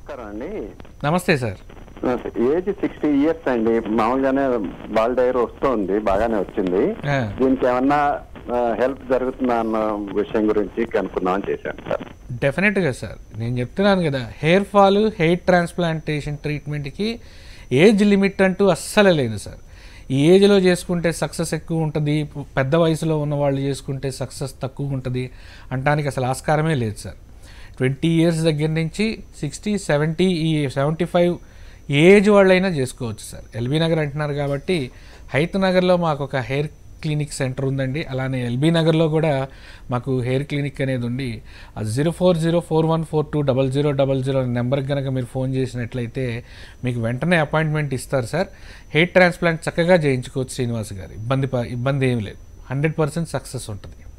నమస్కారం అండి నమస్తే సార్ ఏజ్ సిక్స్టీ ఇయర్స్ అండి మామూలుగానే బాల్ డైర్ వస్తుంది బాగానే వచ్చింది ఆ, దీనికి ఏమన్నా హెల్ప్ జరుగుతుందా అన్న విషయం గురించి కనుక్కుందామని చేశాను సార్ డెఫినెట్గా సార్ నేను చెప్తున్నాను కదా హెయిర్ ఫాల్ హెయిర్ ట్రాన్స్ప్లాంటేషన్ ట్రీట్మెంట్కి ఏజ్ లిమిట్ అంటూ అస్సలే లేదు సార్ ఈ ఏజ్లో చేసుకుంటే సక్సెస్ ఎక్కువ ఉంటుంది పెద్ద వయసులో ఉన్న వాళ్ళు చేసుకుంటే సక్సెస్ తక్కువ ఉంటుంది అంటానికి అసలు ఆస్కారమే లేదు సార్ ట్వంటీ ఇయర్స్ దగ్గర నుంచి సిక్స్టీ సెవెంటీ ఈ సెవెంటీ ఫైవ్ ఏజ్ వాళ్ళైనా చేసుకోవచ్చు సార్ ఎల్బీ నగర్ అంటున్నారు కాబట్టి హైత్ నగర్లో మాకు ఒక హెయిర్ క్లినిక్ సెంటర్ ఉందండి అలానే ఎల్బీ నగర్లో కూడా మాకు హెయిర్ క్లినిక్ అనేది ఉండి ఆ zero four zero four one four two double zero double zero నెంబర్కి కనుక మీరు ఫోన్ చేసినట్లయితే మీకు వెంటనే అపాయింట్మెంట్ ఇస్తారు సార్ హెయిర్ ట్రాన్స్ప్లాంట్ చక్కగా చేయించుకోవచ్చు శ్రీనివాస్ గారు ఇబ్బంది ప- ఇబ్బంది ఏమి లేదు హండ్రెడ్ పర్సెంట్ సక్సెస్ ఉంటుంది